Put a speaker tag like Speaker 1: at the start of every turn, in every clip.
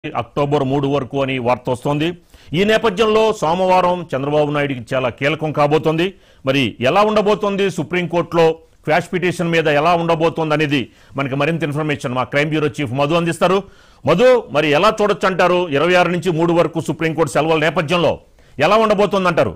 Speaker 1: October మూడు వరకు అని వార్త వస్తోంది ఈ నేపథ్యంలో సోమవారం చంద్రబాబు నాయుడికి చాలా కీలకం కాబోతోంది మరి ఎలా ఉండబోతోంది సుప్రీంకోర్టులో క్వాష్ పిటిషన్ మీద ఎలా ఉండబోతోంది అనేది మనకి మరింత ఇన్ఫర్మేషన్ మా క్రైమ్ బ్యూరో చీఫ్ మధు అందిస్తారు మధు మరి ఎలా చూడొచ్చు అంటారు ఇరవై ఆరు నుంచి మూడు వరకు సుప్రీంకోర్టు సెలవుల నేపథ్యంలో ఎలా ఉండబోతోంది అంటారు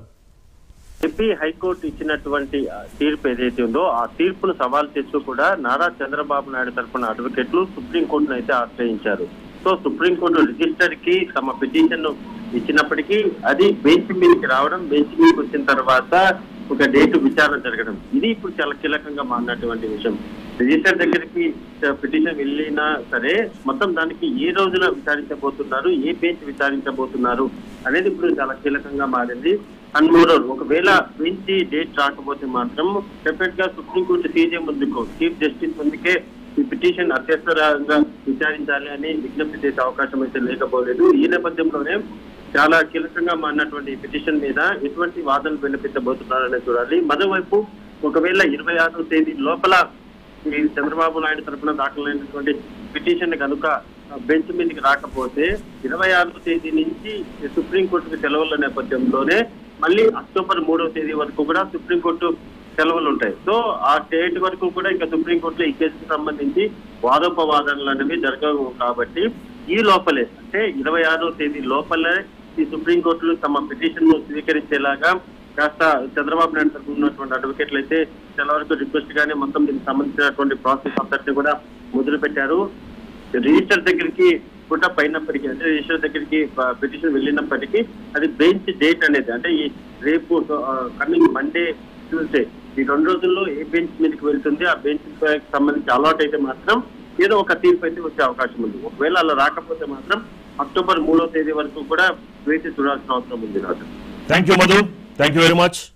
Speaker 2: ఏపీ హైకోర్టు ఇచ్చినటువంటి ఆ, తీర్పు ఏదైతే ఉందో ఆ తీర్పును సవాల్ చేస్తూ కూడా నారా చంద్రబాబు నాయుడు తరఫున అడ్వకేట్లు సుప్రీంకోర్టును అయితే ఆశ్రయించారు సో సుప్రీంకోర్టు రిజిస్టర్ కి తమ పిటిషన్ ఇచ్చినప్పటికీ అది బెంచ్ మీదకి రావడం బెంచ్ మీదకి వచ్చిన తర్వాత ఒక డేట్ విచారణ జరగడం ఇది ఇప్పుడు చాలా కీలకంగా మారినటువంటి విషయం రిజిస్టర్ దగ్గరికి పిటిషన్ వెళ్ళినా సరే మొత్తం దానికి ఏ రోజున విచారించబోతున్నారు ఏ బెంచ్ విచారించబోతున్నారు అనేది ఇప్పుడు చాలా కీలకంగా మారింది అండ్ మోరోవర్ ఒకవేళ బెంచ్ డేట్ రాకపోతే మాత్రం సెపరేట్ గా సుప్రీంకోర్టు సీజే ముందుకు చీఫ్ జస్టిస్ ముందుకే ఈ పిటిషన్ అత్యవసరంగా విచారించాలి అని విజ్ఞప్తి చేసే అవకాశం అయితే లేకపోలేదు ఈ నేపథ్యంలోనే చాలా కీలకంగా మారినటువంటి ఈ పిటిషన్ మీద ఎటువంటి వాదనలు వినిపించబోతున్నారని చూడాలి మరోవైపు ఒకవేళ ఇరవై ఆరో తేదీ లోపల ఈ చంద్రబాబు నాయుడు తరఫున దాఖలైనటువంటి పిటిషన్ కనుక బెంచ్ మీదకి రాకపోతే ఇరవై ఆరో తేదీ నుంచి సుప్రీంకోర్టుకు సెలవుల నేపథ్యంలోనే మళ్ళీ అక్టోబర్ మూడో తేదీ వరకు కూడా సుప్రీంకోర్టు సెలవులు ఉంటాయి సో ఆ డేట్ వరకు కూడా ఇంకా సుప్రీంకోర్టులో ఈ కేసుకు సంబంధించి వాదోపవాదనలు అనేవి జరగవు కాబట్టి ఈ లోపలే అంటే ఇరవై ఆరో తేదీ లోపలే ఈ సుప్రీంకోర్టులు తమ పిటిషన్ ను స్వీకరించేలాగా కాస్త చంద్రబాబు నాయుడు తరఫున ఉన్నటువంటి అడ్వకేట్లు అయితే చాలా వరకు రిక్వెస్ట్ గానే మొత్తం దీనికి సంబంధించినటువంటి ప్రాసెస్ అంతటిని కూడా మొదలు పెట్టారు రిజిస్టర్ దగ్గరికి కూడా పైనప్పటికీ అంటే రిజిస్టర్ దగ్గరికి పిటిషన్ వెళ్ళినప్పటికీ అది బెంచ్ డేట్ అనేది అంటే ఈ రేపు కమింగ్ మండే ట్యూస్డే ఈ రెండు రోజుల్లో ఏ బెంచ్ మీదకి వెళ్తుంది ఆ బెంచ్ సంబంధించి అలాట్ అయితే మాత్రం ఏదో ఒక తీర్పు అయితే వచ్చే అవకాశం ఉంది ఒకవేళ అలా రాకపోతే మాత్రం అక్టోబర్ మూడో తేదీ వరకు కూడా వేచి చూడాల్సిన అవసరం ఉంది Raju
Speaker 1: thank you Madhu thank you very much